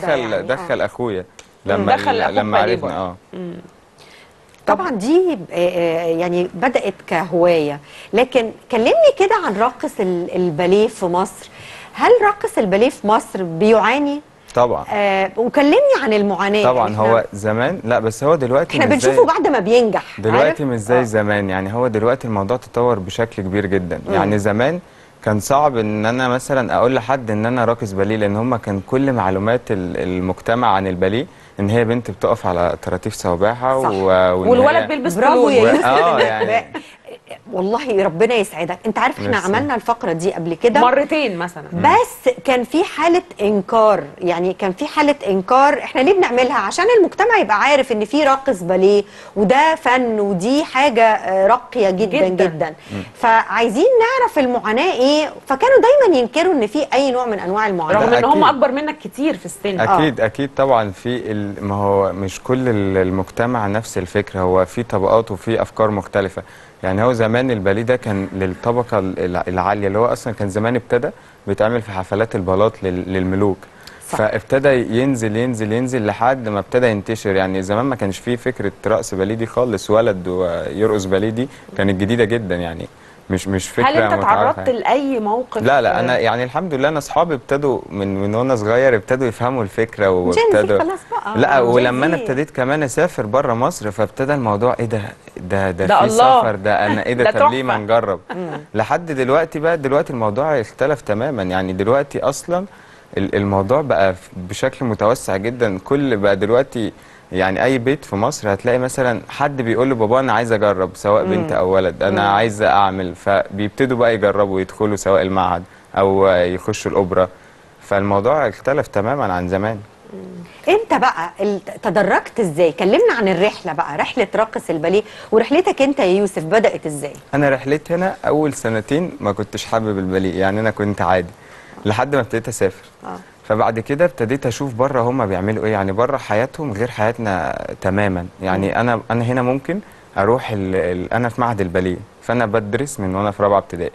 دخل يعني، آه. دخل اخويا لما دخل أخوك لما باليه عرفنا اه طبعا دي آه، آه، يعني بدأت كهواية لكن كلمني كده عن راقص ال- الباليه في مصر هل راقص الباليه في مصر بيعاني طبعا آه وكلمني عن المعاناة طبعا يعني هو زمان لا بس هو دلوقتي احنا مش زي- بنشوفه بعد ما بينجح عارف؟ دلوقتي مش زي آه. زمان يعني هو دلوقتي الموضوع تطور بشكل كبير جدا يعني زمان كان صعب ان انا مثلا اقول لحد ان انا راقص باليه لان هم كان كل معلومات ال- المجتمع عن الباليه ان هي بنت بتقف على طراطيف صوابعها صح. و... وإن والولد هي- بيلبس برافو بلوز يا و- يوسف آه، إنك يعني. ب- والله ربنا يسعدك انت عارف احنا ميرسي. عملنا الفقرة دي قبل كده مرتين مثلا بس كان في حالة إنكار يعني كان في حالة إنكار إحنا ليه بنعملها عشان المجتمع يبقى عارف إن في راقص باليه وده فن ودي حاجة آه، راقية جدا جداً. جدا, جدا. فعايزين نعرف المعاناة إيه فكانوا دايما ينكروا إن في أي نوع من أنواع المعاناة رغم ده ان هم أكيد. اكبر منك كتير في السن اكيد اكيد طبعا في ال... ما هو مش كل ال- المجتمع نفس الفكره هو في طبقات وفي افكار مختلفه يعني هو زمان الباليه ده كان للطبقه ال- العاليه اللي هو اصلا كان زمان ابتدى بيتعمل في حفلات البلاط لل... للملوك صح. فابتدى ينزل ينزل ينزل لحد ما ابتدى ينتشر يعني زمان ما كانش فيه فكره رقص باليه دي خالص ولد ويرقص باليه دي كانت جديده جدا يعني مش مش فكره هل انت متعارفة تعرضت لاي موقف لا لا انا يعني الحمد لله انا اصحابي ابتدوا من من وانا صغير ابتدوا يفهموا الفكره جينزي وابتدوا خلاص بقى لا جينزي. ولما انا ابتديت كمان اسافر بره مصر فابتدى الموضوع ايه ده ده ده, ده في الله. سفر ده انا ايه ده ده طب ليه ما تحفة. نجرب لحد دلوقتي بقى دلوقتي الموضوع اختلف تماما يعني دلوقتي اصلا ال- الموضوع بقى ف- بشكل متوسع جدا كل بقى دلوقتي يعني اي بيت في مصر هتلاقي مثلا حد بيقول لبابا انا عايز اجرب سواء بنت او ولد انا عايز اعمل فبيبتدوا بقى يجربوا يدخلوا سواء المعهد او يخشوا الاوبرا فالموضوع اختلف تماما عن زمان انت بقى ال- تدرجت ازاي كلمنا عن الرحله بقى رحله راقص الباليه ورحلتك انت يا يوسف بدات ازاي انا رحلتي هنا اول سنتين ما كنتش حابب الباليه يعني انا كنت عادي لحد ما ابتديت اسافر اه فبعد كده ابتديت اشوف بره هم بيعملوا ايه يعني بره حياتهم غير حياتنا تماما يعني انا انا هنا ممكن اروح ال ال انا في معهد الباليه فانا بدرس من وانا في رابعه ابتدائي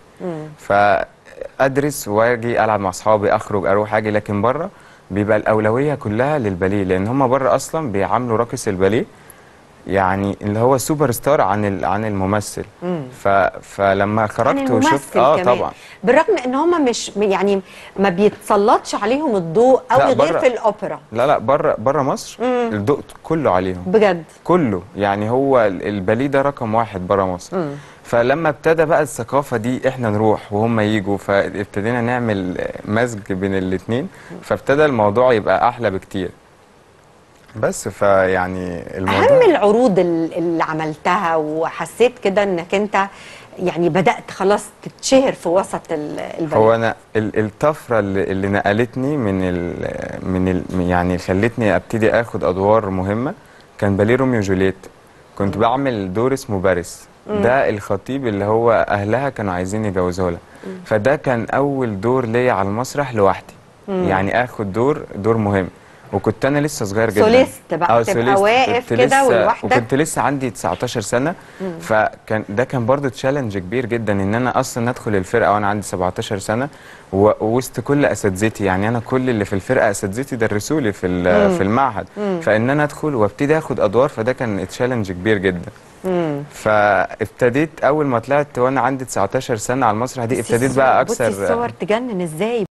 فادرس واجي العب مع اصحابي اخرج اروح اجي لكن بره بيبقى الاولويه كلها للباليه لان هم بره اصلا بيعاملوا راقص الباليه يعني اللي هو سوبر ستار عن ال- عن الممثل ف فلما عن خرجت وشفت الممثل اه كمان طبعا بالرغم ان هم مش يعني ما بيتسلطش عليهم الضوء لا، قوي غير بره. في الاوبرا لا لا بره بره مصر الضوء كله عليهم بجد كله يعني هو ال- الباليه ده رقم واحد بره مصر فلما ابتدى بقى الثقافه دي احنا نروح وهم يجوا فابتدينا نعمل مزج بين الاثنين فابتدى الموضوع يبقى احلى بكتير بس فيعني الموضوع اهم العروض ال- اللي عملتها وحسيت كده انك انت يعني بدات خلاص تتشهر في وسط ال- البلد هو انا ال- الطفره اللي, اللي نقلتني من ال من ال يعني خلتني ابتدي اخد ادوار مهمه كان باليه روميو وجولييت كنت بعمل دور اسمه باريس ده الخطيب اللي هو اهلها كانوا عايزين يجوزوها لها فده كان اول دور ليا على المسرح لوحدي يعني اخد دور دور مهم وكنت انا لسه صغير جدا سوليست بقى، آه، تبقى سوليست. واقف كنت كده لسه- ولوحدك. وكنت لسه عندي 19 سنه فكان ده كان برضو تشالنج كبير جدا ان انا اصلا ادخل الفرقه وانا عندي 17 سنه و- ووسط كل اساتذتي يعني انا كل اللي في الفرقه اساتذتي درسوا لي في ال- في المعهد فان انا ادخل وابتدي اخد ادوار فده كان تشالنج كبير جدا فابتديت اول ما طلعت وانا عندي 19 سنه على المسرح دي بصي ابتديت بقى الصور- بصي اكسر الصور تجنن ازاي